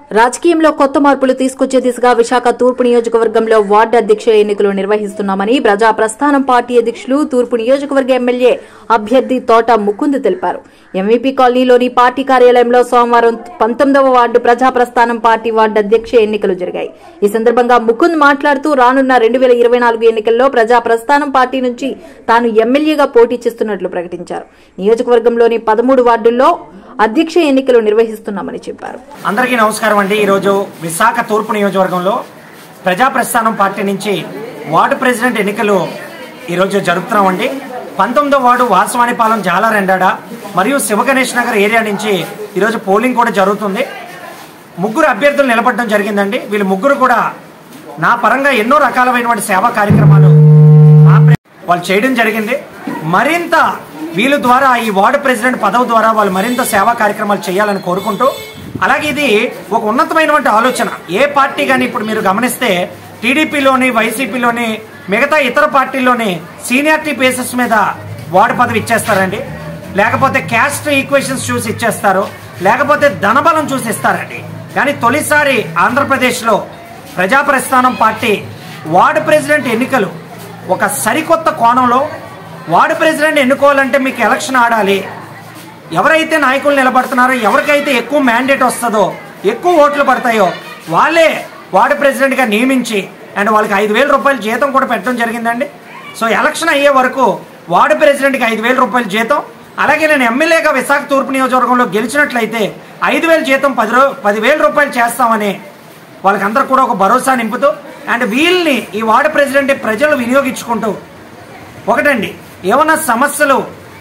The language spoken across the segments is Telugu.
రాజకీయంలో కొత్త మార్పులు తీసుకొచ్చే దిశగా విశాఖ తూర్పు నియోజకవర్గంలో వార్డు అధ్యక్ష ఎన్నికలు నిర్వహిస్తున్నామని ప్రజా ప్రస్థానం పార్టీ అధ్యక్షులు తూర్పు నియోజకవర్గ ఎమ్మెల్యే అభ్యర్థి తోట ముకుంద్ తెలిపారు ఎంవీపీ కాలనీలోని పార్టీ కార్యాలయంలో సోమవారం పంతొమ్మిదవ వార్డు ప్రజా ప్రస్థానం పార్టీ వార్డు అధ్యక్ష ఎన్నికలు జరిగాయి ఈ సందర్భంగా ముకుంద్ మాట్లాడుతూ రానున్న రెండు వేల ఇరవై నాలుగు ఎన్నికల్లో ప్రజా ప్రస్థానం పార్టీ నుంచి తాను ఎమ్మెల్యేగా పోటీ చేస్తున్నట్లు ప్రకటించారు నియోజకవర్గంలోని పదమూడు వార్డుల్లో అధ్యక్ష ఎన్నికలు నిర్వహిస్తున్నామని చెప్పారు అందరికీ నమస్కారం అండి ఈరోజు విశాఖ తూర్పు నియోజకవర్గంలో ప్రజా ప్రస్థానం పార్టీ నుంచి వార్డు ప్రెసిడెంట్ ఎన్నికలు ఈరోజు జరుపుతున్నామండి పంతొమ్మిదో వార్డు వాసవాణిపాలెం జాలారెండాడ మరియు శివగణేష్ నగర్ ఏరియా నుంచి ఈరోజు పోలింగ్ కూడా జరుగుతుంది ముగ్గురు అభ్యర్థులు నిలబడడం జరిగిందండి వీళ్ళు ముగ్గురు కూడా నా పరంగా ఎన్నో రకాలైనటువంటి సేవా కార్యక్రమాలు మా ప్ర- వాళ్ళు చేయడం జరిగింది మరింత వీళ్ళ ద్వారా ఈ వార్డు ప్రెసిడెంట్ పదవి ద్వారా వాళ్ళు మరింత సేవా కార్యక్రమాలు చేయాలని కోరుకుంటూ అలాగే ఇది ఒక ఉన్నతమైనటువంటి ఆలోచన ఏ పార్టీ కానీ ఇప్పుడు మీరు గమనిస్తే టీడీపీలోని వైసీపీలోని మిగతా ఇతర పార్టీల్లోని సీనియారిటీ బేసిస్ మీద వార్డు పదవి ఇచ్చేస్తారండి లేకపోతే క్యాస్ట్ ఈక్వేషన్స్ చూసి ఇచ్చేస్తారు లేకపోతే ధనబలం చూసి ఇస్తారండి కానీ తొలిసారి ఆంధ్రప్రదేశ్లో ప్రజా ప్రస్థానం పార్టీ వార్డు ప్రెసిడెంట్ ఎన్నికలు ఒక సరికొత్త కోణంలో వార్డు ప్రెసిడెంట్ ఎన్నుకోవాలంటే మీకు ఎలక్షన్ ఆడాలి ఎవరైతే నాయకులు నిలబడుతున్నారో ఎవరికైతే ఎక్కువ మ్యాండేట్ వస్తుందో ఎక్కువ ఓట్లు పడతాయో వాళ్ళే వార్డు ప్రెసిడెంట్గా నియమించి అండ్ వాళ్ళకి ఐదు వేల రూపాయల జీతం కూడా పెట్టడం జరిగిందండి సో ఎలక్షన్ అయ్యే వరకు వార్డు ప్రెసిడెంట్కి ఐదు వేల రూపాయల జీతం అలాగే నేను ఎమ్మెల్యేగా విశాఖ తూర్పు నియోజకవర్గంలో గెలిచినట్లయితే ఐదు వేల జీతం పది రూ పదివేల రూపాయలు చేస్తామని వాళ్ళకందరూ కూడా ఒక భరోసా నింపుతూ అండ్ వీళ్ళని ఈ వార్డు ప్రెసిడెంట్ ప్రజలు వినియోగించుకుంటూ ఒకటండి ఏమైనా సమస్యలు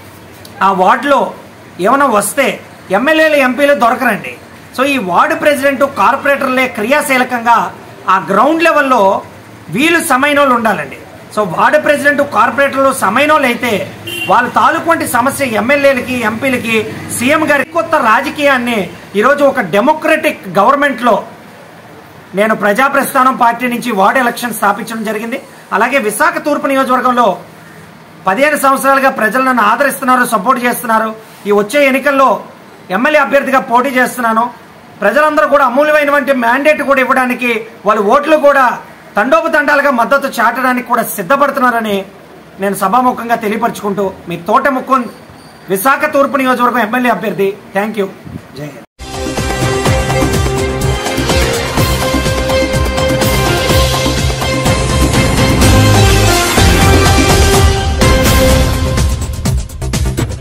ఆ వార్డులో ఏమైనా వస్తే ఎమ్మెల్యేలు ఎంపీలు దొరకరండి సో ఈ వార్డు ప్రెసిడెంట్ కార్పొరేటర్లే క్రియాశీలకంగా ఆ గ్రౌండ్ లెవెల్లో వీళ్ళు సమైనోళ్ళు ఉండాలండి సో వార్డు ప్రెసిడెంట్ కార్పొరేటర్లు సమైనోళ్ళు అయితే వాళ్ళ తాలూకు వంటి సమస్య ఎమ్మెల్యేలకి ఎంపీలకి సీఎం గారి కొత్త రాజకీయాన్ని ఈరోజు ఒక డెమోక్రటిక్ గవర్నమెంట్లో నేను ప్రజా ప్రస్థానం పార్టీ నుంచి వార్డు ఎలక్షన్ స్థాపించడం జరిగింది అలాగే విశాఖ తూర్పు నియోజకవర్గంలో పదిహేను సంవత్సరాలుగా ప్రజలు నన్ను ఆదరిస్తున్నారు సపోర్ట్ చేస్తున్నారు ఈ వచ్చే ఎన్నికల్లో ఎమ్మెల్యే అభ్యర్థిగా పోటీ చేస్తున్నాను ప్రజలందరూ కూడా అమూల్యమైనటువంటి మ్యాండేట్ కూడా ఇవ్వడానికి వాళ్ళ ఓట్లు కూడా తండోపతండాలుగా మద్దతు చాటడానికి కూడా సిద్ధపడుతున్నారని నేను సభాముఖంగా తెలియపరుచుకుంటూ మీ తోట ముక్కు విశాఖ తూర్పు నియోజకవర్గం ఎమ్మెల్యే అభ్యర్థి థ్యాంక్ యూ జై హింద్